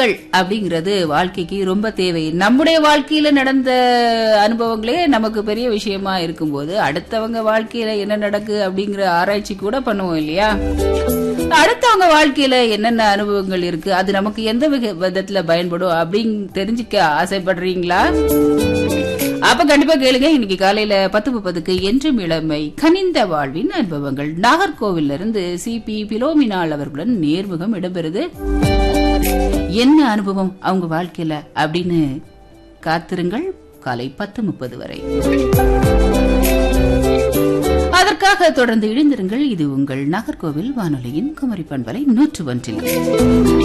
அனுபவங்கள் அப்படிங்கிறது வாழ்க்கைக்கு ரொம்ப தேவை நம்முடைய வாழ்க்கையில நடந்த அனுபவங்களே நமக்கு பெரிய விஷயமா இருக்கும்போது அடுத்தவங்க வாழ்க்கையில என்ன நடக்கு அப்படிங்கிற ஆராய்ச்சி கூட பண்ணுவோம் இல்லையா அடுத்தவங்க வாழ்க்கையில என்னென்ன அனுபவங்கள் இருக்கு அது நமக்கு எந்த விக- விதத்துல பயன்படும் அப்படின்னு தெரிஞ்சுக்க ஆசைப்படுறீங்களா அப்ப கண்டிப்பா கேளுங்க இன்னைக்கு காலையில பத்து முப்பதுக்கு என்றும் இளமை கனிந்த வாழ்வின் அனுபவங்கள் நாகர்கோவில்ல இருந்து சி பி பிலோமினாள் அவர்களுடன் நேர்முகம் இடம்பெறுது என்ன அனுபவம் அவங்க வாழ்க்கையில அப்படின்னு காத்திருங்கள் காலை பத்து முப்பது வரை அதற்காக தொடர்ந்து இணைந்திருங்கள் இது உங்கள் நாகர்கோவில் வானொலியின் குமரி பண்பலை நூற்று ஒன்றில்